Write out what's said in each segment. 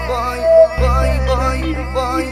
باي باي باي باي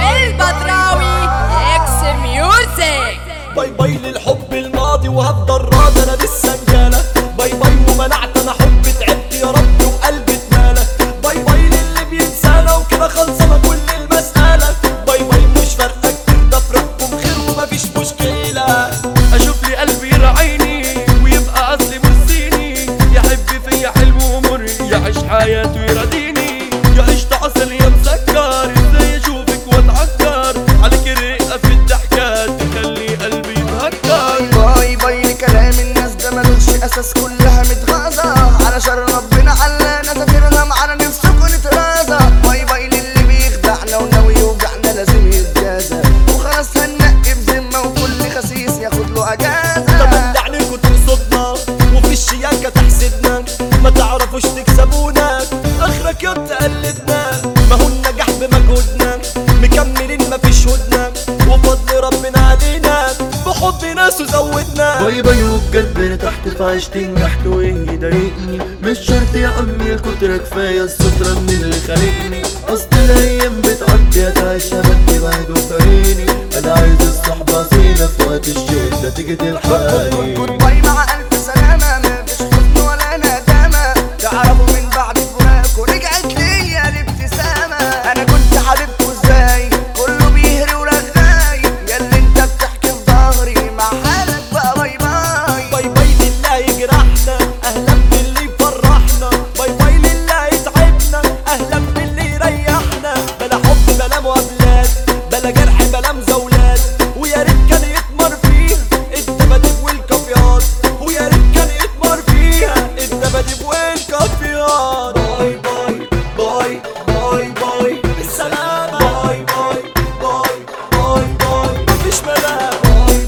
البدراوي اكس ميوزك باي باي للحب الماضي وهفضل راضي انا لسه انجالة باي باي ومنعت انا حب تعبت يا رب وقلبي اتمالى باي باي للي بينسانا وكده خلصانة كل المسألة باي باي مش فارقة كتير ده في ربكم خير ومفيش مشكلة اشوف لي قلبي يراعيني ويبقى اصلي مرسيني يحب فيا حلو ومر يعيش حياته يراضيني يعيش عسل يا مسكر ازاي اشوفك واتعكر عليك الرقة في الضحكات تخلي قلبي يتهكر باي باي لكلام الناس ده ملوش اساس كلها متغاظة على شر ربنا علانا تفكيرها معانا نفسكم نترازى باي باي للي بيخدعنا وناوي يوجعنا لازم يتجازى وخلاص هننقي بذمة وكل خسيس ياخد له طب اجازة اللي عليكوا تقصدنا وفي الشياكة تحسدنا ما تعرفوش تكسبونا اخرك يوم تقلدنا ما هو النجاح بمجهودنا مكملين مفيش هدنا وفضل ربنا علينا بحب ناس وزودنا باي باي وبجد انا تحت فعش تنجحت وايه يضايقني مش شرط يا عمي الكترة كفاية السترة من اللي خانقني اصل الايام بتعدي اتعشى بدي بعده في عيني انا عايز الصحبة زينة في وقت الشدة تيجي تلحقني جود باي مع الف سلامة مفيش حزن ولا ندامة تعرفوا من بعد فراقكوا رجعت ليا الابتسامة انا كنت حبيبكوا ازاي كله بيهري ورغاي ياللي انت بتحكي في ظهري مع حالك بقى باي باي باي باي لله يجرحنا اهلا باللي يفرحنا باي باي لله يتعبنا اهلا باللي يريحنا بلا حب بلا مقابلات بلا جرح بلا مزاولات ويا ريت كان يتمر فيه الدباديب والكافيات ويا ريت كان يتمر فيها الدباديب والكافيات باي باي باي باي باي بالسلامة باي باي باي باي باي مفيش ملام باي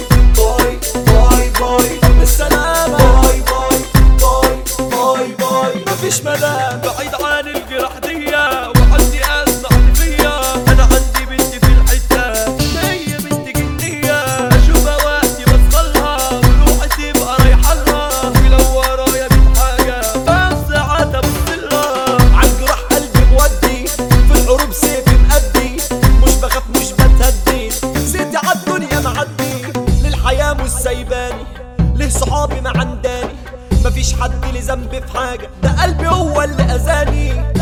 باي باي باي باي بالسلامة باي باي باي باي باي مفيش ملام بعيد عن الجرح ديا وعندي أزمة عاطفية أنا عندي بنتي في الحتة هي بنت جنية أشوفها وقتي بصلها وروحي تبقى رايحة لها ولو ورايا بيت حاجة بس ساعات أبصلها عالجرح قلبي مودي في الحروب سيفي مأدي مش بخاف مش بتهدي زيتي عالدنيا معدي للحياة مش سايباني ليه صحابي ما عنداني مفيش حد لي ذنب في حاجة ده قلبي هو اللي أذاني